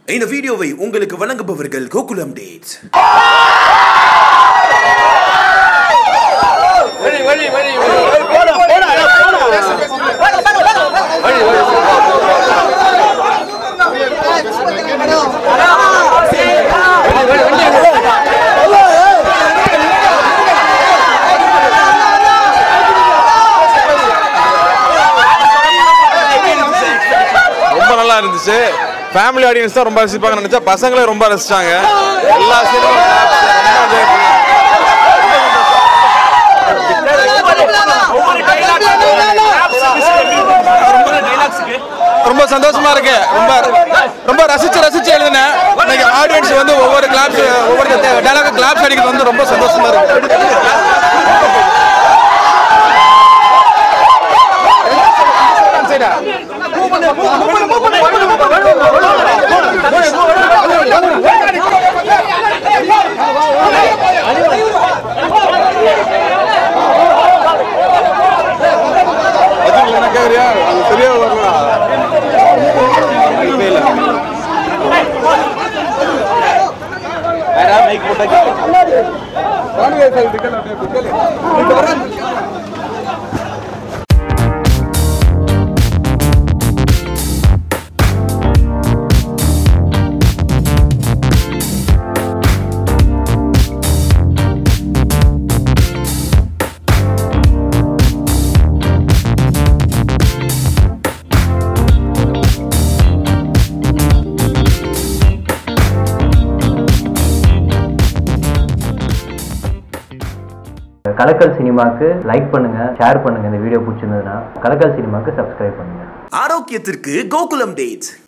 இந்த வீடியோவை உங்களுக்கு வழங்குபவர்கள் கோகுலம் டேட்ஸ் ரொம்ப நல்லா இருந்துச்சு ஃபேமிலி ஆடியன்ஸ் தான் ரொம்ப ரசிப்பாங்க நினைச்சா பசங்களே ரொம்ப ரசிச்சாங்க எல்லா சீனும் ரொம்ப enjoy பண்ணாங்க. ரொம்ப சந்தோஷமா இருக்கு ரொம்ப ரொம்ப ரசிச்சு ரசிச்சு எழுதினேன் இன்னைக்கு ஆடியன்ஸ் வந்து ஒவ்வொரு கிளாப்ஸ் ஒவ்வொரு டைலாக் கிளாப்ஸ் அடிக்கிறது வந்து ரொம்ப சந்தோஷமா இருக்கு என்ன கேக்குறியா அது சரியா வரல இல்ல இல்ல கலக்கல் சினிமாக்கு லைக் பண்ணுங்க ஷேர் பண்ணுங்க இந்த வீடியோ பிடிச்சிருந்ததுன்னா கலக்கல் சினிமாக்கு சப்ஸ்கிரைப் பண்ணுங்க ஆரோக்கியத்திற்கு கோகுலம் டேட்ஸ்